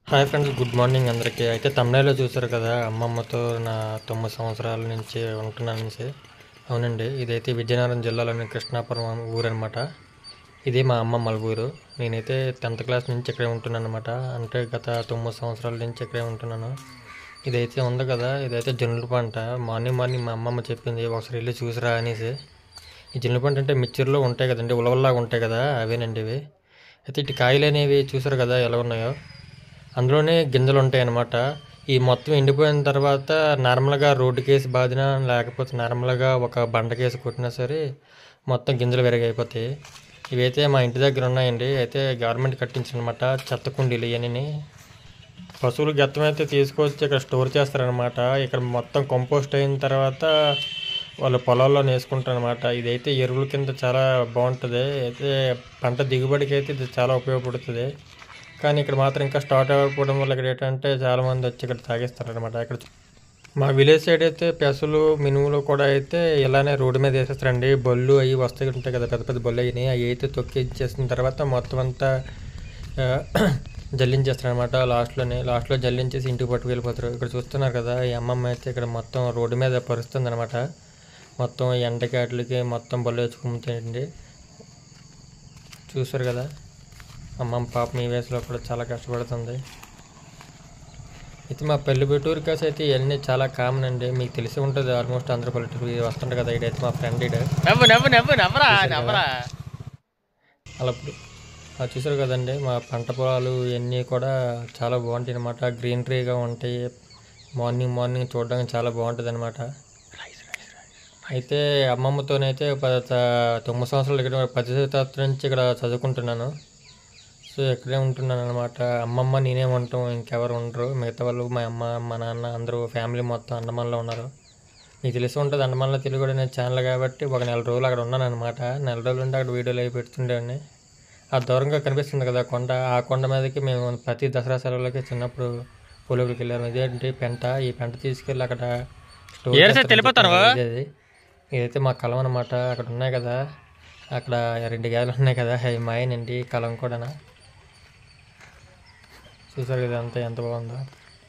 Hi friends good morning అందరికీ అయితే తమిళలో చూసారు కదా అమ్మమ్మతో నా తొమ్మిది సంవత్సరాల నుంచి ఉంటున్నాను అనేసి అవునండి ఇదైతే విజయనగరం జిల్లాలోని కృష్ణాపురం ఊరు అనమాట ఇది మా అమ్మమ్మ ఊరు నేనైతే టెన్త్ క్లాస్ నుంచి ఇక్కడే ఉంటున్నాను అనమాట అంటే గత తొమ్మిది సంవత్సరాల నుంచి ఇక్కడే ఉంటున్నాను ఇదైతే ఉంది కదా ఇదైతే జొన్నల పంట మార్నింగ్ మార్నింగ్ మా అమ్మమ్మ చెప్పింది ఒకసారి వెళ్ళి చూసిరా అనేసి ఈ జొన్నల పంట అంటే మిక్చర్లో ఉంటాయి కదండి ఉలవల్లాగా ఉంటాయి కదా అవేనండి ఇవి అయితే ఇటు కాయలు అనేవి చూసారు కదా ఎలా ఉన్నాయో అందులోనే గింజలు ఉంటాయి అన్నమాట ఈ మొత్తం ఎండిపోయిన తర్వాత నార్మల్గా రోడ్డు కేసు బాదినా లేకపోతే నార్మల్గా ఒక బండ కేసు కొట్టినా సరే మొత్తం గింజలు విరగైపోతాయి ఇవైతే మా ఇంటి దగ్గర ఉన్నాయండి అయితే గవర్నమెంట్ కట్టించనమాట చెత్త కుండీలు ఇవన్నీ పశువులు గెత్తం అయితే తీసుకొచ్చి ఇక్కడ స్టోర్ చేస్తారనమాట ఇక్కడ మొత్తం కంపోస్ట్ అయిన తర్వాత వాళ్ళు పొలాల్లో వేసుకుంటారనమాట ఇదైతే ఎరువుల కింద చాలా బాగుంటుంది అయితే పంట దిగుబడికి అయితే ఇది చాలా ఉపయోగపడుతుంది కానీ ఇక్కడ మాత్రం ఇంకా స్టార్ట్ అవ్వకపోవడం వల్ల ఇక్కడ ఏంటంటే చాలామంది వచ్చి ఇక్కడ తాగేస్తారనమాట ఇక్కడ మా విలేజ్ సైడ్ అయితే పెసలు మినుములు కూడా అయితే ఇలానే రోడ్డు మీద వేసేస్తారండి బళ్ళు అవి వస్తాయి ఉంటాయి కదా పెద్ద పెద్ద బళ్ళు అవి అవి అయితే తొక్కిచ్చేసిన తర్వాత మొత్తం అంతా ఆ, జల్లించేస్తారు అనమాట లాస్ట్లోనే లాస్ట్లో జల్లించేసి ఇంటికి పట్టుకు వెళ్ళిపోతారు ఇక్కడ చూస్తున్నారు కదా ఈ అమ్మమ్మ అయితే ఇక్కడ మొత్తం రోడ్డు మీద పరుస్తుంది అనమాట మొత్తం ఎండకి వాటికి మొత్తం బళ్ళు వేసుకుంటుంది చూసారు కదా అమ్మమ్మ పాపం ఈ వయసులో కూడా చాలా కష్టపడుతుంది అయితే మా పెళ్లి పెట్టూరు కాసి అయితే ఇవన్నీ చాలా కామన్ అండి మీకు తెలిసి ఉంటుంది ఆల్మోస్ట్ అందరూ పల్లెటూరు వస్తుంటారు కదా ఇడైతే మా ఫ్రెండ్ ఇడ నవ్వు నవ్వు నవ్వు నవ్వరా నవ్వరా అలా ఇప్పుడు అది చూసారు కదండి మా పంట పొలాలు ఇవన్నీ కూడా చాలా బాగుంటాయి అనమాట గ్రీనరీగా ఉంటాయి మార్నింగ్ మార్నింగ్ చూడడానికి చాలా బాగుంటుంది అనమాట అయితే అమ్మమ్మతోనైతే పద త- తొమ్మిది సంవత్సరాలు ఇక్కడ పది తరగతి నుంచి ఇక్కడ చదువుకుంటున్నాను సో ఇక్కడే ఉంటున్నాను అనమాట అమ్మమ్మ నేనే ఉంటాం ఇంకెవరు ఉండరు మిగతా వాళ్ళు మా అమ్మ మా నాన్న అందరూ ఫ్యామిలీ మొత్తం అండమాన్లో ఉన్నారు మీకు తెలిసి ఉంటుంది అండమాన్లో తెలుగు అనే ఛానల్ కాబట్టి ఒక నెల రోజులు అక్కడ ఉన్నాను అనమాట నెల రోజులు ఉండి అక్కడ వీడియోలు అవి పెడుతుండేవాడిని ఆ దూరంగా కనిపిస్తుంది కదా కొండ ఆ కొండ మీదకి మేము ప్రతి దసరా సెలవులకి చిన్నప్పుడు పొలుగులకి వెళ్ళాము ఇదేంటి పెంట ఈ పెంట తీసుకెళ్ళి అక్కడ store ఏరు సార్ చేస్తారని తెలిపోతారు చెప్పాను. ఇదే అది. ఇదైతే మా కలం అనమాట అక్కడ ఉన్నాయి కదా అక్కడ రెండు గేదెలు ఉన్నాయి కదా అవి మాయనండి కలం కూడా చూసారు కదా అంతా ఎంత బాగుందో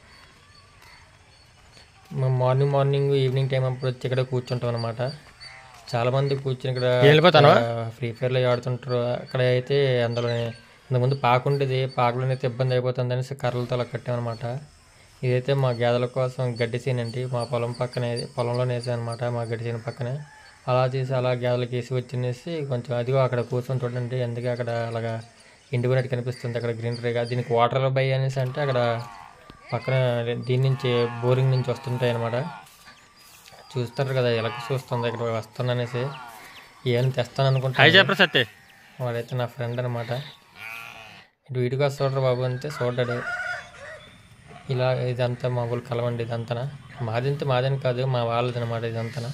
మేము మార్నింగ్ మార్నింగ్ ఈవినింగ్ టైం అప్పుడు వచ్చి ఇక్కడ కూర్చుంటాం అనమాట చాలా మంది కూర్చుని ఇక్కడ వెళ్ళిపోతాను ఫ్రీ ఫైర్లో ఆడుతుంటారు అక్కడ అయితే అందులోనే ఇంతకుముందు పాకు ఉండేది పాకులోనే అయితే ఇబ్బంది అయిపోతుంది అనేసి కర్రలతో అలా కట్టామన్నమాట ఇదైతే మా గేదెల కోసం గడ్డి సీన్ అండి మా పొలం పక్కనే పొలంలో వేసాను అనమాట మా గడ్డి సీన్ పక్కనే అలా చేసి అలా గేదెలకు వేసి వచ్చినేసి కొంచెం అదిగో అక్కడ కూర్చొని చూడండి ఎందుకు అక్కడ అలాగా ఇండిపోయినట్టు కనిపిస్తుంది అక్కడ గ్రీనరీగా దీనికి వాటర్ బై అనేసి అంటే అక్కడ పక్కన దీని నుంచి బోరింగ్ నుంచి వస్తుంటాయి అనమాట చూస్తారు కదా ఎలక చూస్తుంది ఇక్కడ వస్తాను అనేసి ఏం తెస్తాను హాయ్ అనుకుంటాను చెప్పరా సత్తే వాడైతే నా ఫ్రెండ్ అనమాట ఇటు వీటికి వస్తాడు బాబు అంతే చూడ్డాడు ఇలా ఇదంతా మా ఊళ్ళు కలవండి ఇదంతా మాదంతా మాదని కాదు మా వాళ్ళది అనమాట ఇదంతా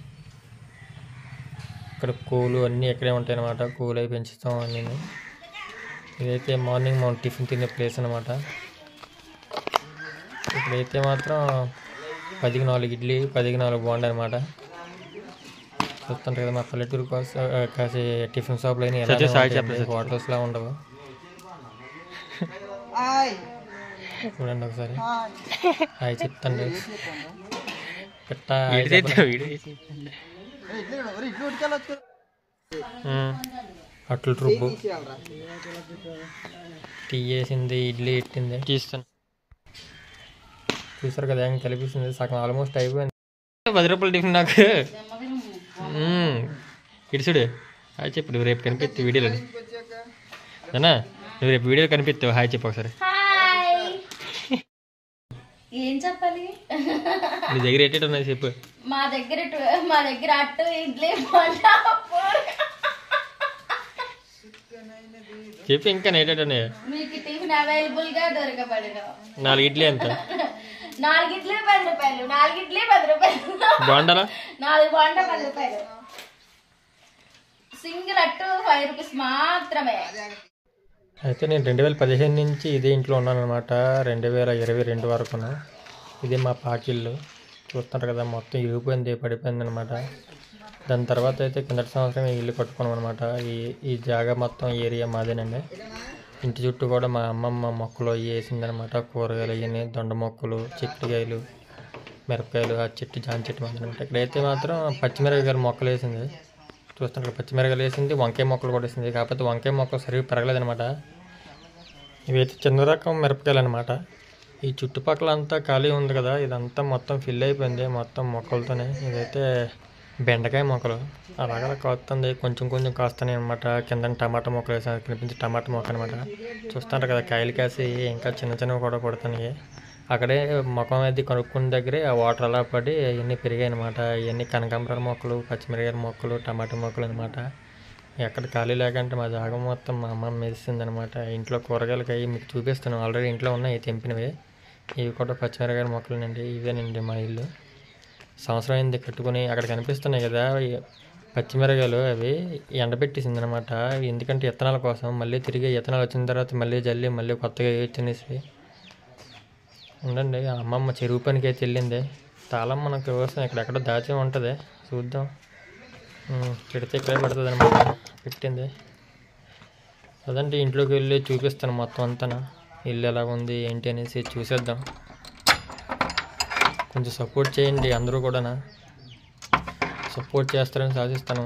ఇక్కడ కూలు అన్నీ ఇక్కడే ఉంటాయి అనమాట కూలు అవి పెంచుతాం అన్నీ ఇదైతే మార్నింగ్ మనం టిఫిన్ తినే ప్లేస్ అనమాట ఇక్కడైతే మాత్రం పదికి నాలుగు ఇడ్లీ పదికి నాలుగు బాగుండే అనమాట చూస్తుంటారు కదా మా పల్లెటూరు కోసం ఆ, కాసి టిఫిన్ షాప్లు అయినా సత్య సాయి చెప్పలేదు. హోటల్స్లా ఉండవు చూడండి ఒకసారి హాయ్ చెప్తాండి పెట్ట హాయ్ వీడి చెప్పండి. వీడి ఉమ్. అట్లు రుబ్బు టీ వేసింది ఇడ్లీ పెట్టింది తీస్తాను చూసారు కదా ఏం కనిపిస్తుంది సగం ఆల్మోస్ట్ అయిపోయింది పది రూపాయలు టిఫిన్ నాకు మ్మ్. ఇటు చూడు హాయ్ చెప్పు నువ్వు రేపు కనిపిస్తావు వీడియోలో అన్నా నువ్వు రేపు వీడియోలో కనిపిస్తావు హాయ్ చెప్పు ఒకసారి హాయ్ ఏం చెప్పాలి నీ దగ్గర ఎట్టేటి ఉన్నాయి చెప్పు మా దగ్గర టు- మా దగ్గర అట్టు ఇడ్లీ బొండ పూరి. చెప్పు ఇంకా ఎట్టేటి ఉన్నాయి మీకు టిఫిన్ అవైలబుల్ గా దొరకబడను నాలుగు ఇడ్లీ ఎంత నాలుగు ఇడ్లీ పది రూపాయలు నాలుగు ఇడ్లీ పది రూపాయలు బాగుండాలా నాలుగు బొండ పది రూపాయలు సింగిల్ అట్టు ఫైవ్ రూపీస్ మాత్రమే అయితే నేను రెండు వేల పదిహేను నుంచి ఇదే ఇంట్లో ఉన్నాను అనమాట రెండు వేల ఇరవై రెండు వరకును ఇది మా పాకిళ్ళు చూస్తుంటారు కదా మొత్తం ఇరిగిపోయింది పడిపోయింది అనమాట దాని తర్వాత అయితే కిందటి సంవత్సరం ఈ ఇల్లు కట్టుకున్నాం అనమాట ఈ ఈ జాగా మొత్తం ఏరియా మాదేనండి ఇంటి చుట్టూ కూడా మా అమ్మమ్మ మొక్కలు అవి వేసిందనమాట కూరగాయలు అవన్నీ దొండ మొక్కలు చిక్కుడుకాయలు మిరపకాయలు ఆ చెట్టు జాన్ చెట్టు మీద అనమాట ఇక్కడైతే మాత్రం పచ్చిమిరపకాయలు మొక్కలు వేసింది చూస్తున్నారు పచ్చిమిరపకాయలు వేసింది వంకాయ మొక్కలు కూడా వేసింది కాకపోతే వంకాయ మొక్కలు సరిగ్గా పెరగలేదనమాట ఇవైతే చిన్న రకం మిరపకాయలు అనమాట ఈ చుట్టుపక్కల అంతా ఖాళీ ఉంది కదా ఇదంతా మొత్తం ఫిల్ అయిపోయింది మొత్తం మొక్కలతోనే ఇదైతే బెండకాయ మొక్కలు అలాగలా కాస్తుంది కొంచెం కొంచెం కాస్తున్నాయి అనమాట కింద టమాటా మొక్కలు వేసాను కనిపించి టమాటా మొక్క అనమాట చూస్తుంటారు కదా కాయలు కాసి ఇంకా చిన్న చిన్నవి కూడా పడుతున్నాయి అక్కడే ముఖం అది కనుక్కున్న దగ్గరే ఆ వాటర్ అలా పడి అవన్నీ పెరిగాయి అనమాట ఇవన్నీ కనకాంబరాల మొక్కలు పచ్చిమిరకాయల మొక్కలు టమాటా మొక్కలు అనమాట ఎక్కడ ఖాళీ లేకంటే మా జాగం మొత్తం మా అమ్మ మెరిసింది అనమాట ఇంట్లో కూరగాయలకి అవి మీకు చూపిస్తాను ఆల్రెడీ ఇంట్లో ఉన్నాయి తెంపినవి ఇవి కూడా పచ్చిమిరకాయల మొక్కలేనండి ఇవేనండి మా ఇల్లు సంవత్సరం అయింది కట్టుకుని అక్కడ కనిపిస్తున్నాయి కదా ఈ పచ్చిమిరకాయలు అవి ఎండబెట్టేసింది అనమాట ఎందుకంటే ఇత్తనాల కోసం మళ్ళీ తిరిగి ఇత్తనాలు వచ్చిన తర్వాత మళ్ళీ జల్లి మళ్ళీ కొత్తగా తినేసి ఉండండి ఆ అమ్మమ్మ చెరువు పనికి అయితే వెళ్ళింది తాళం మనకు కోసం ఇక్కడెక్కడ దాచి ఉంటుంది చూద్దాం ఉమ్, పెడితే ఇక్కడే పడుతుంది అనమాట పెట్టింది అదంటే ఇంట్లోకి వెళ్ళి చూపిస్తాను మొత్తం అంతా ఇల్లు ఎలా ఉంది ఏంటి అనేసి చూసేద్దాం కొంచెం సపోర్ట్ చేయండి అందరూ కూడా సపోర్ట్ చేస్తారని ఆశిస్తాను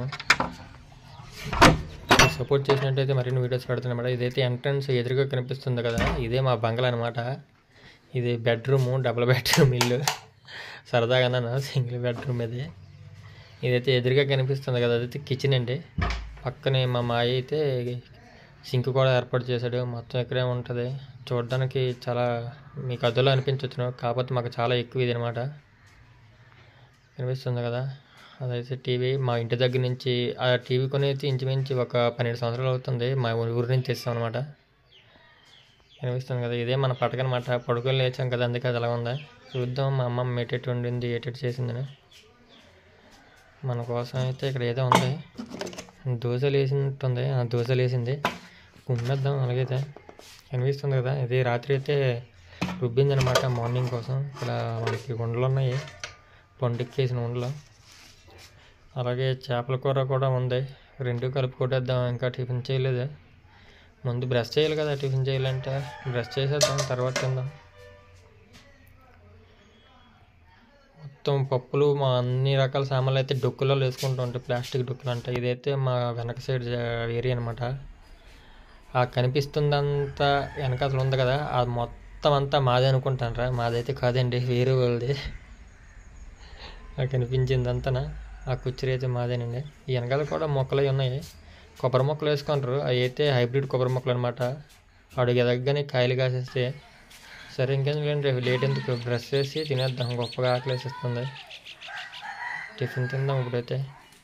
సపోర్ట్ చేసినట్టయితే మరిన్ని వీడియోస్ పెడతాను అనమాట ఇదైతే ఎంట్రన్స్ ఎదురుగా కనిపిస్తుంది కదా ఇదే మా బంగ్లా అనమాట ఇది బెడ్రూము డబుల్ బెడ్రూమ్ ఇల్లు సరదాగా సింగిల్ బెడ్రూమ్ ఇది ఇదైతే ఎదురుగా కనిపిస్తుంది కదా అదైతే కిచెన్ అండి పక్కనే మా మాయ అయితే సింక్ కూడా ఏర్పాటు చేశాడు మొత్తం ఇక్కడే ఉంటుంది చూడడానికి చాలా మీకు అద్దెలో అనిపించవచ్చు కాకపోతే మాకు చాలా ఎక్కువ ఇది అనమాట కనిపిస్తుంది కదా అదైతే టీవీ మా ఇంటి దగ్గర నుంచి ఆ టీవీ కొనేది ఇంచుమించు ఒక పన్నెండు సంవత్సరాలు అవుతుంది మా ఊరి నుంచి తెస్తాం అనమాట కనిపిస్తుంది కదా ఇదే మన పటక అనమాట పడుకొని లేచాం కదా అందుకే అది అలా ఉందా చూద్దాం మా అమ్మమ్మ ఏటెట్టు వండింది ఏటెట్టు చేసిందని మన కోసం అయితే ఇక్కడ ఏదో ఉంది దోశలు వేసినట్టుంది ఆ దోశలు వేసింది కుమ్మేద్దాం అలాగైతే కనిపిస్తుంది కదా ఇది రాత్రి అయితే రుబ్బింది అనమాట మార్నింగ్ కోసం ఇక్కడ మనకి ఉండలు ఉన్నాయి పండుగకేసిన ఉండలు అలాగే చేపల కూర కూడా ఉంది రెండు కలిపి కొట్టేద్దాం ఇంకా టిఫిన్ చేయలేదు ముందు బ్రష్ చేయాలి కదా టిఫిన్ చేయాలంటే బ్రష్ చేసేద్దాం తర్వాత తిందాం మొత్తం పప్పులు మా అన్ని రకాల సామాన్లు అయితే డొక్కులలో వేసుకుంటూ ఉంటాయి ప్లాస్టిక్ డొక్కులు అంటే ఇదైతే మా వెనక సైడ్ ఏరియా అనమాట ఆ కనిపిస్తుందంతా వెనక అసలు ఉంది కదా అది మొత్తం అంతా మాదే అనుకుంటానరా మాదైతే కాదండి వేరే వాళ్ళది ఆ కనిపించిందంతా ఆ కుర్చీ అయితే మాదేనండి ఈ వెనకాల కూడా మొక్కలు అవి ఉన్నాయి కొబ్బరి మొక్కలు వేసుకుంటారు అవి అయితే హైబ్రిడ్ కొబ్బరి మొక్కలు అనమాట అడుగు ఎదగగానే కాయలు కాసేస్తే సరే ఇంకేంటి లేట్ ఎందుకు బ్రష్ చేసి తినేద్దాం గొప్పగా ఆకలి వేసేస్తుంది టిఫిన్ తిందాం ఇప్పుడైతే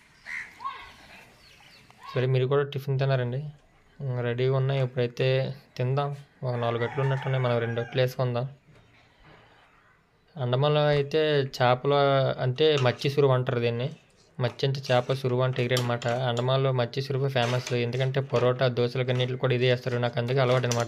సరే మీరు కూడా టిఫిన్ తిన్నారండి ఉమ్, రెడీగా ఉన్నాయి ఇప్పుడైతే తిందాం ఒక నాలుగు గట్లు ఉన్నట్టున్నాయి మనం రెండు గట్లు వేసుకుందాం అండమాన్లో అయితే చేపల అంటే మచ్చి సురువు అంటారు దీన్ని మచ్చి అంటే చేప సురువు అంటే ఎగిరి అనమాట అండమాన్లో మచ్చి సురువు ఫేమస్ ఎందుకంటే పొరోటా దోశలు కన్నిటిలు కూడా ఇదే వేస్తారు నాకు అందుకే అలవాటు అనమాట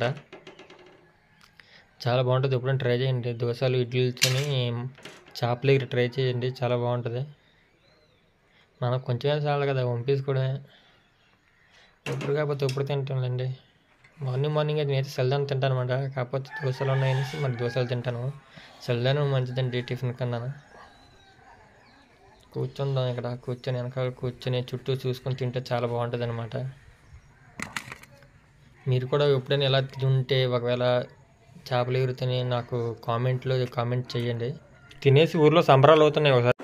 చాలా బాగుంటుంది ఎప్పుడైనా ట్రై చేయండి దోశలు ఇడ్లీతోని చేపలు ఎగిరి ట్రై చేయండి చాలా బాగుంటుంది మనకు కొంచెమే చాలు కదా పంపించుకోవడమే ఎప్పుడు కాకపోతే ఎప్పుడు తింటానులేండి మార్నింగ్ మార్నింగ్ అయితే నేనైతే సెల్దాన్ తింటాను అనమాట కాకపోతే దోశలు ఉన్నాయనేసి మరి దోశలు తింటాను సెల్దాన్ మంచిదండి టిఫిన్ కన్నా కూర్చుందాం ఇక్కడ కూర్చొని వెనకాల కూర్చొని చుట్టూ చూసుకొని తింటే చాలా బాగుంటుంది అనమాట మీరు కూడా ఎప్పుడైనా ఎలా తింటే ఒకవేళ చేపలు ఎగురుతని నాకు కామెంట్లో కామెంట్ చేయండి తినేసి ఊర్లో సంబరాలు అవుతున్నాయి ఒకసారి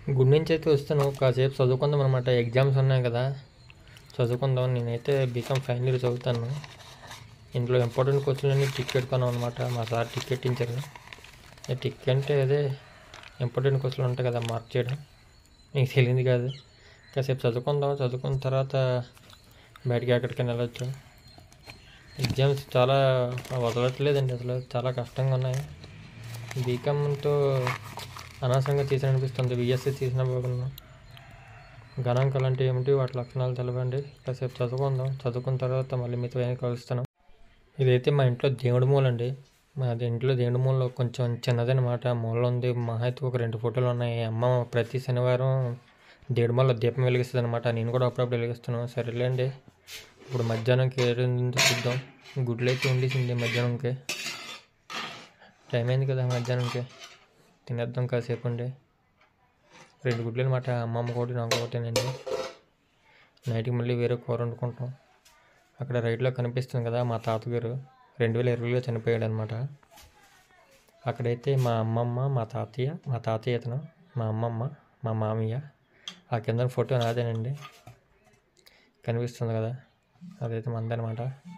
గుడి నుంచి అయితే వస్తాను కాసేపు చదువుకుందాం అనమాట ఎగ్జామ్స్ ఉన్నాయి కదా చదువుకుందాం నేనైతే బీకామ్ ఫైనల్ ఇయర్ చదువుతాను ఇంట్లో ఇంపార్టెంట్ క్వశ్చన్లన్నీ టిక్ పెట్టుకున్నాం అనమాట మా సార్ టిక్ పెట్టించారు ఈ టిక్ అంటే అదే ఇంపార్టెంట్ క్వశ్చన్లు ఉంటాయి కదా మార్క్ చేయడం నీకు తెలియదు కాదు కాసేపు చదువుకుందాం చదువుకున్న తర్వాత బయటికి ఎక్కడికైనా వెళ్ళొచ్చు ఎగ్జామ్స్ చాలా వదలట్లేదండి అసలు చాలా కష్టంగా ఉన్నాయి బీకామ్తో అనవసరంగా తీసిన అనిపిస్తుంది బిఎస్సీ తీసిన బాగున్నాం గణాంకాలు అంటే ఏమిటి వాటి లక్షణాలు తెలవండి కాసేపు చదువుకుందాం చదువుకున్న తర్వాత మళ్ళీ మీతో ఏం కలుస్తాను ఇదైతే మా ఇంట్లో దేవుడి మూల అండి మా ఇంట్లో దేవుడి మూలలో కొంచెం చిన్నదనమాట మూల ఉంది మా అయితే ఒక రెండు ఫోటోలు ఉన్నాయి అమ్మ ప్రతి శనివారం దేవుడి మూల దీపం వెలిగిస్తుంది అనమాట నేను కూడా అప్పుడప్పుడు వెలిగిస్తాను సరేలేండి ఇప్పుడు మధ్యాహ్నంకి ఏడుందో చూద్దాం గుడ్లు అయితే వండేసింది మధ్యాహ్నంకి టైం అయింది కదా మధ్యాహ్నంకి తినేద్దాం కాసేపు అండి రెండు గుడ్లు అనమాట అమ్మమ్మ ఒకటి నాకు ఒకటేనండి నైట్కి మళ్ళీ వేరే కూర వండుకుంటాం అక్కడ రైట్లో కనిపిస్తుంది కదా మా తాతగారు రెండు వేల ఇరవైలో చనిపోయాడు అనమాట అక్కడైతే మా అమ్మమ్మ మా తాతయ్య మా తాతయ్య అతను మా అమ్మమ్మ మా మామయ్య ఆ కింద ఫోటో నాదేనండి కనిపిస్తుంది కదా అదైతే మందనమాట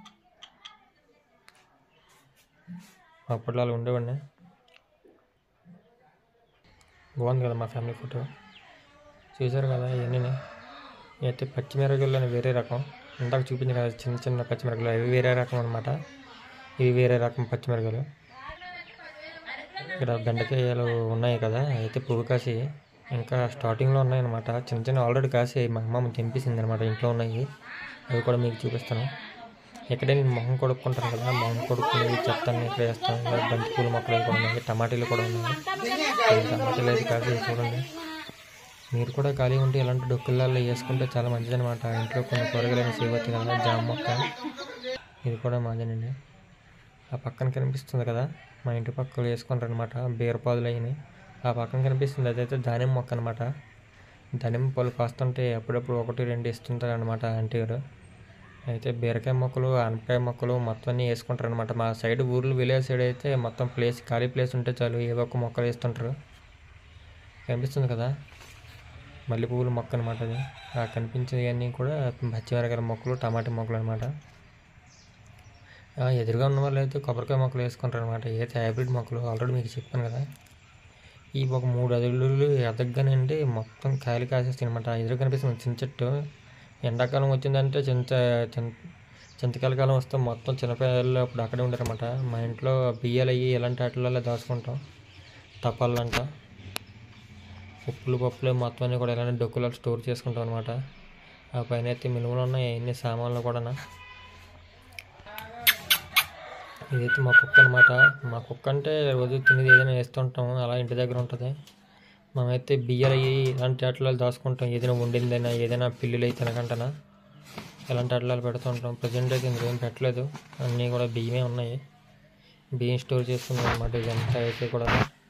అప్పట్లో అలా ఉండేవాడిని బాగుంది కదా మా ఫ్యామిలీ ఫోటో చూసారు కదా ఇవన్నీ అయితే పచ్చిమిరపకాయలు వేరే రకం ఇందాక చూపించిన కదా చిన్న చిన్న పచ్చిమిరపకాయలు అవి వేరే రకం అనమాట ఇవి వేరే రకం పచ్చిమిరపకాయలు ఇక్కడ బెండకాయలు ఉన్నాయి కదా అయితే పువ్వు కాసి ఇంకా స్టార్టింగ్లో ఉన్నాయన్నమాట చిన్న చిన్న ఆల్రెడీ కాసి మా అమ్మమ్మ తెంపేసింది అనమాట ఇంట్లో ఉన్నాయి అవి కూడా మీకు చూపిస్తాను ఇక్కడే నేను మొహం కొడుక్కుంటాను కదా మొహం కొడుక్కునేది చెప్తాను ఇక్కడ వేస్తాను ఇలా బంతి పూల మొక్కలు కూడా ఉన్నాయి టమాటీలు కూడా ఉన్నాయి ఈ టమాటాలు అయితే కాసి చూడండి మీరు కూడా ఖాళీ ఉంటే ఇలాంటి డొక్కులలో వేసుకుంటే చాలా మంచిది అనమాట ఇంట్లో కొన్ని కూరగాయలు సేవ్ అవుతాయి కదా జామ మొక్క ఇది కూడా మాదేనండి ఆ పక్కన కనిపిస్తుంది కదా మా ఇంటి పక్కలు వేసుకుంటారు అనమాట బీరపాదులు అయినాయి ఆ పక్కన కనిపిస్తుంది అదైతే ధాన్యం మొక్క అనమాట ధాన్యం పళ్ళు కాస్తుంటే అప్పుడప్పుడు ఒకటి రెండు ఇస్తుంటారు అనమాట ఆంటీ గారు అయితే బీరకాయ మొక్కలు ఆనపకాయ మొక్కలు మొత్తం అన్నీ వేసుకుంటారు అనమాట మా సైడ్ ఊర్లు విలేజ్ సైడ్ అయితే మొత్తం ప్లేస్ ఖాళీ ప్లేస్ ఉంటే చాలు ఏవో ఒక మొక్కలు వేస్తుంటారు కనిపిస్తుంది కదా మల్లె పువ్వుల మొక్క అనమాట అది ఆ కనిపించేవన్నీ కూడా పచ్చిమిరకాయల మొక్కలు టమాటా మొక్కలు అనమాట ఎదురుగా ఉన్న వాళ్ళు అయితే కొబ్బరికాయ మొక్కలు వేసుకుంటారు అనమాట ఏదైతే హైబ్రిడ్ మొక్కలు ఆల్రెడీ మీకు చెప్పాను కదా ఈ ఒక మూడు అదుళ్ళు ఎదగగానండి మొత్తం కాయలు కాసేస్తాయి అనమాట ఎదురు కనిపిస్తుంది చిన్న చెట్టు ఎండాకాలం వచ్చిందంటే చింత చింత చింతకాయల కాలం వస్తే మొత్తం చిన్నపిల్లలు అప్పుడు అక్కడే ఉంటారన్నమాట మా ఇంట్లో బియ్యాలు అయ్యి ఇలాంటి వాటిలలో దాచుకుంటాం తపాలంట ఉప్పులు పప్పులు మొత్తం అన్నీ కూడా ఇలాంటి డొక్కులు స్టోర్ చేసుకుంటాం అనమాట ఆ పైన అయితే మినుములు ఉన్నాయి ఎన్ని సామాన్లు కూడా ఇదైతే మా కుక్క అనమాట మా కుక్క అంటే రోజు తినేది ఏదైనా వేస్తుంటాం అలా ఇంటి దగ్గర ఉంటుంది మేమైతే బియ్యాలు అయ్యి ఇలాంటి వాటిలో దాచుకుంటాం ఏదైనా వండిందైనా ఏదైనా పిల్లులు అయితే తినకంటనా ఇలాంటి వాటిలో పెడుతుంటాం ప్రజెంట్ అయితే ఇంకేం పెట్టలేదు అన్నీ కూడా బియ్యమే ఉన్నాయి బియ్యం స్టోర్ చేసుకున్నాం అనమాట ఇదంతా అయితే కూడా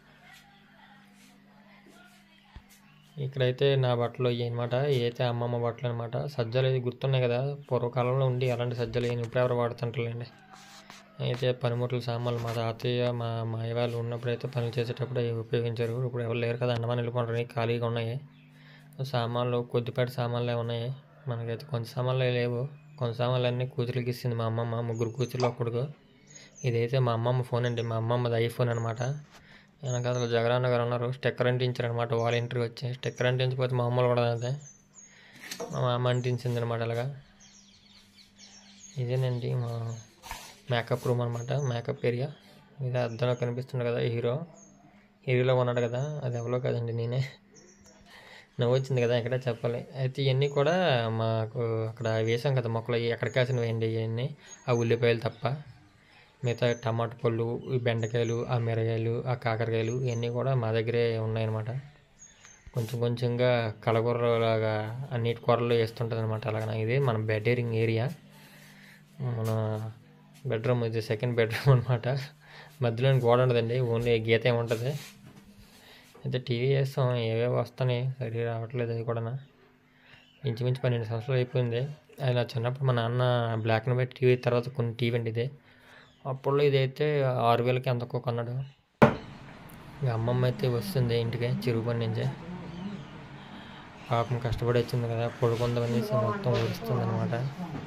ఇక్కడైతే నా బట్టలు ఇవి అనమాట అయితే అమ్మమ్మ బట్టలు అనమాట సజ్జలు అయితే గుర్తున్నాయి కదా పూర్వకాలంలో ఉండి అలాంటి సజ్జలు ఏమి ఇప్పుడు ఎవరు వాడుతుంటారులేండి అయితే పనిముట్ల సామాన్లు మా తాతయ్య మా మాయ వాళ్ళు ఉన్నప్పుడు అయితే పనులు చేసేటప్పుడు అవి ఉపయోగించారు ఇప్పుడు ఎవరు లేరు కదా అన్నమాని వెళ్ళిపోవడానికి ఖాళీగా ఉన్నాయి సామాన్లు కొద్దిపాటి సామాన్లే ఉన్నాయి మనకైతే కొంత సామాన్లు లేవు కొంత సామాన్లు అన్నీ కూతురికి ఇచ్చింది మా అమ్మమ్మ ముగ్గురు కూతుర్లు ఒక్కడుకు ఇదైతే మా అమ్మమ్మ ఫోన్ అండి మా అమ్మమ్మది ఐఫోన్ అనమాట వెనకాల జగనన్న గారు ఉన్నారు స్టెక్కర్ అంటించారు అనమాట వాళ్ళ ఇంటికి వచ్చి స్టెక్కర్ అంటించిపోతే మా అమ్మలు కూడా అదే మా అమ్మ అంటించింది అనమాట అలాగా ఇదేనండి మా మేకప్ రూమ్ అనమాట మేకప్ ఏరియా ఇది అద్దంలో కనిపిస్తుంది కదా హీరో హీరోలో ఉన్నాడు కదా అది ఎవరో కదండి నేనే నవ్వు వచ్చింది కదా ఇక్కడ చెప్పాలి అయితే ఇవన్నీ కూడా మాకు అక్కడ వేసాం కదా మొక్కలు ఇవి ఎక్కడ కాసిన వేయండి ఇవన్నీ ఆ ఉల్లిపాయలు తప్ప మిగతా టమాటా పళ్ళు ఈ బెండకాయలు ఆ మిరగాయలు ఆ కాకరకాయలు ఇవన్నీ కూడా మా దగ్గరే ఉన్నాయన్నమాట కొంచెం కొంచెంగా కలగూరలాగా అన్నిటి కూరలు వేస్తుంటుంది అనమాట అలాగ ఇది మన బెడ్డేరింగ్ ఏరియా మన బెడ్రూమ్ ఇది సెకండ్ బెడ్రూమ్ అనమాట మధ్యలో గోడ ఉండదండి ఓన్లీ గీత ఏముంటుంది అయితే టీవీ చేస్తాం ఏవేవో వస్తున్నాయి సరి రావట్లేదు అది కూడా ఇంచుమించు పన్నెండు సంవత్సరాలు అయిపోయింది అది నా చిన్నప్పుడు మా నాన్న బ్లాక్ అండ్ వైట్ టీవీ తర్వాత కొన్ని టీవీ అండి ఇది అప్పుడు ఇదైతే ఆరు వేలకి ఎంతకో కొన్నాడు ఇక అమ్మమ్మ అయితే వస్తుంది ఇంటికి చిరుగు పని నుంచి పాపం కష్టపడి వచ్చింది కదా పడుకుందామనేసి మొత్తం ఊరుస్తుంది అనమాట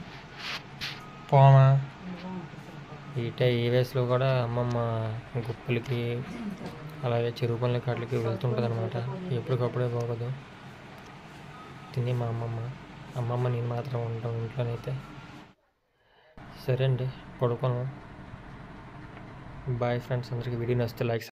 పోమా ఈ టై ఈ వయసులో కూడా అమ్మమ్మ గుప్పలకి అలాగే చెరువు పనులకి వాటికి వెళ్తుంటుంది అనమాట ఎప్పటికప్పుడే పోకదు తిని మా అమ్మమ్మ అమ్మమ్మ నేను మాత్రం ఉంటాం ఇంట్లోనైతే సరే అండి పడుకోను బాయ్ ఫ్రెండ్స్ అందరికీ వీడియో నచ్చితే లైక్